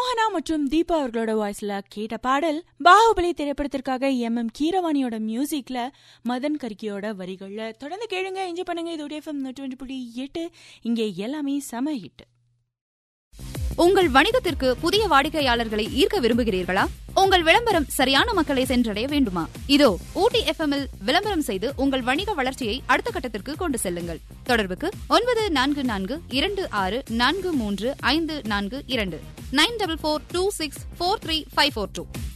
மோகனா மற்றும் தீபா அவர்களோட வாய்ஸ்ல கேட்ட பாடல் பாகுபலி திரைப்படத்திற்காக எம் எம் கீரவாணியோட மியூசிக்ல மதன் கர்கியோட வரிகள்ல தொடர்ந்து கேளுங்க என்ஜாய் பண்ணுங்க இது எஃப்எம் நூற்றி புள்ளி எட்டு இங்கே எல்லாமே சம ஹிட் உங்கள் வணிகத்திற்கு புதிய வாடிக்கையாளர்களை ஈர்க்க விரும்புகிறீர்களா உங்கள் விளம்பரம் சரியான மக்களை சென்றடைய வேண்டுமா இதோ ஊட்டி எஃப்எம் இல் விளம்பரம் செய்து உங்கள் வணிக வளர்ச்சியை அடுத்த கட்டத்திற்கு கொண்டு செல்லுங்கள் தொடர்புக்கு ஒன்பது நான்கு நான்கு இரண்டு ஆறு நான்கு மூன்று ஐந்து நான்கு இரண்டு nine double four two six four three five four two